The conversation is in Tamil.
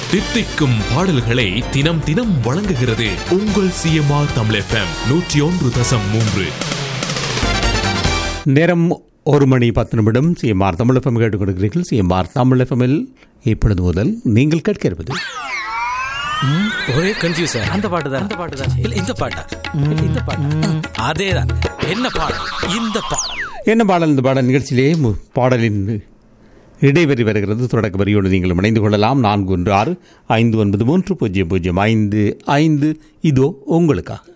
தித்திக்கும் பாடல்களை தினம் தினம் வழங்குகிறது உங்கள் சிஎம்ஆர் தமிழ் எஃப்எம் நூற்றி ஒன்று தசம் மூன்று நேரம் ஒரு மணி பத்து நிமிடம் சிஎம்ஆர் தமிழ் எஃப்எம் கேட்டுக் கொடுக்கிறீர்கள் சிஎம்ஆர் தமிழ் எஃப்எம்மில் இப்பொழுது முதல் நீங்கள் கேட்க இருப்பது ஒரே கன்ஃபியூஸ் அந்த பாட்டு தான் அந்த பாட்டு தான் இல்ல இந்த பாட்டா இல்ல இந்த பாட்டா அதேதான் என்ன பாடல் இந்த பாடல் என்ன பாடல் இந்த பாடல் நிகழ்ச்சியிலே மு- பாடலின் இடைவெளி வருகிறது தொடக்க வரியோடு நீங்கள் இணைந்து கொள்ளலாம் நான்கு ஒன்று ஆறு ஐந்து ஒன்பது மூன்று பூஜ்ஜியம் பூஜ்ஜியம் ஐந்து ஐந்து இதோ உங்களுக்காக